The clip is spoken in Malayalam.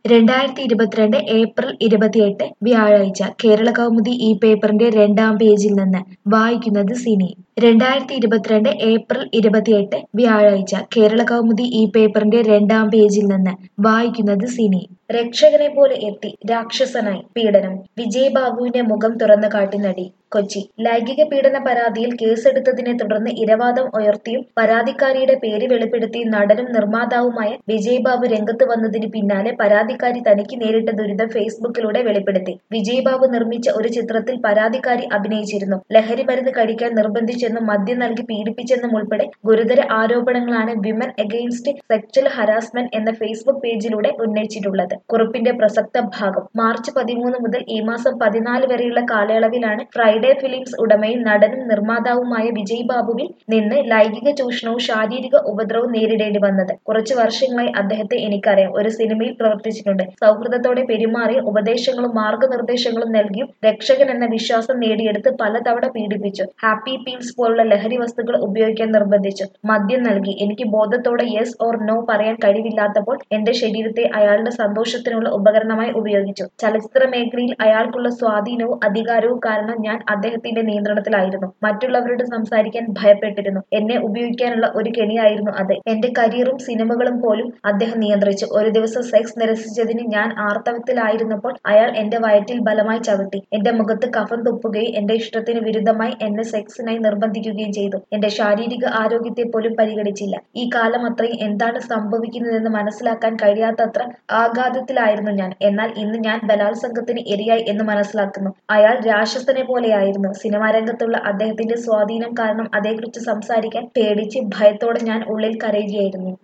രണ്ടായിരത്തി ഇരുപത്തിരണ്ട് ഏപ്രിൽ ഇരുപത്തിയെട്ട് വ്യാഴാഴ്ച കേരള കൗമുദി ഈ പേപ്പറിന്റെ രണ്ടാം പേജിൽ നിന്ന് വായിക്കുന്നത് സിനി രണ്ടായിരത്തി ഇരുപത്തിരണ്ട് ഏപ്രിൽ ഇരുപത്തിയെട്ട് വ്യാഴാഴ്ച കേരള കൗമുദി ഈ പേപ്പറിന്റെ രണ്ടാം പേജിൽ നിന്ന് വായിക്കുന്നത് സിനി രക്ഷകനെ പോലെ എത്തി രാക്ഷസനായി പീഡനം വിജയബാബുവിന്റെ മുഖം തുറന്നു കാട്ടി നടി കൊച്ചി ലൈംഗിക പീഡന പരാതിയിൽ കേസെടുത്തതിനെ തുടർന്ന് ഇരവാദം ഉയർത്തിയും പരാതിക്കാരിയുടെ പേര് വെളിപ്പെടുത്തി നടനും നിർമ്മാതാവുമായ വിജയബാബു രംഗത്ത് വന്നതിന് പിന്നാലെ പരാതിക്കാരി തനിക്ക് നേരിട്ട ദുരിതം ഫേസ്ബുക്കിലൂടെ വെളിപ്പെടുത്തി വിജയബാബു നിർമ്മിച്ച ഒരു ചിത്രത്തിൽ പരാതിക്കാരി അഭിനയിച്ചിരുന്നു ലഹരി മരുന്ന് കഴിക്കാൻ നിർബന്ധിച്ചെന്നും മദ്യം നൽകി പീഡിപ്പിച്ചെന്നും ഉൾപ്പെടെ ഗുരുതര ആരോപണങ്ങളാണ് വിമൻ എഗെയിൻസ്റ്റ് സെക്ച്വൽ ഹരാസ്മെന്റ് എന്ന ഫേസ്ബുക്ക് പേജിലൂടെ ഉന്നയിച്ചിട്ടുള്ളത് കുറിപ്പിന്റെ പ്രസക്ത ഭാഗം മാർച്ച് പതിമൂന്ന് മുതൽ ഈ മാസം പതിനാല് വരെയുള്ള കാലയളവിലാണ് ഫ്രൈഡേ ഫിലിംസ് ഉടമയും നടനും നിർമ്മാതാവുമായ വിജയ് ബാബുവിൽ നിന്ന് ലൈംഗിക ചൂഷണവും ശാരീരിക ഉപദ്രവവും നേരിടേണ്ടി വന്നത് കുറച്ചു വർഷങ്ങളായി അദ്ദേഹത്തെ എനിക്കറിയാം ഒരു സിനിമയിൽ പ്രവർത്തിച്ചിട്ടുണ്ട് സൗഹൃദത്തോടെ പെരുമാറി ഉപദേശങ്ങളും മാർഗനിർദ്ദേശങ്ങളും നൽകിയും രക്ഷകൻ എന്ന വിശ്വാസം നേടിയെടുത്ത് പലതവണ പീഡിപ്പിച്ചു ഹാപ്പി പീൽസ് പോലുള്ള ലഹരി വസ്തുക്കൾ ഉപയോഗിക്കാൻ നിർബന്ധിച്ചു മദ്യം നൽകി എനിക്ക് ബോധത്തോടെ യെസ് ഓർ നോ പറയാൻ കഴിവില്ലാത്തപ്പോൾ എന്റെ ശരീരത്തെ അയാളുടെ സന്തോഷത്തിനുള്ള ഉപകരണമായി ഉപയോഗിച്ചു ചലച്ചിത്ര മേഖലയിൽ അയാൾക്കുള്ള സ്വാധീനവും അധികാരവും കാരണം ഞാൻ അദ്ദേഹത്തിന്റെ നിയന്ത്രണത്തിലായിരുന്നു മറ്റുള്ളവരോട് സംസാരിക്കാൻ ഭയപ്പെട്ടിരുന്നു എന്നെ ഉപയോഗിക്കാനുള്ള ഒരു കെണിയായിരുന്നു അത് എന്റെ കരിയറും സിനിമകളും പോലും അദ്ദേഹം നിയന്ത്രിച്ചു ഒരു ദിവസം സെക്സ് നിരസിച്ചതിന് ഞാൻ ആർത്തവത്തിലായിരുന്നപ്പോൾ അയാൾ എന്റെ വയറ്റിൽ ബലമായി ചവിട്ടി എന്റെ മുഖത്ത് കഫം തുപ്പുകയും എന്റെ ഇഷ്ടത്തിന് വിരുദ്ധമായി എന്നെ സെക്സിനായി നിർബന്ധിക്കുകയും ചെയ്തു എന്റെ ശാരീരിക ആരോഗ്യത്തെ പോലും പരിഗണിച്ചില്ല ഈ കാലം അത്രയും എന്താണ് സംഭവിക്കുന്നതെന്ന് മനസ്സിലാക്കാൻ കഴിയാത്തത്ര ആഘാതത്തിലായിരുന്നു ഞാൻ എന്നാൽ ഇന്ന് ഞാൻ ബലാത്സംഗത്തിന് ഇരയായി എന്ന് മനസ്സിലാക്കുന്നു അയാൾ രാക്ഷസനെ പോലെയായിരുന്നു സിനിമാ രംഗത്തുള്ള അദ്ദേഹത്തിന്റെ സ്വാധീനം കാരണം അതേക്കുറിച്ച് സംസാരിക്കാൻ പേടിച്ച് ഭയത്തോടെ ഞാൻ ഉള്ളിൽ കരയുകയായിരുന്നു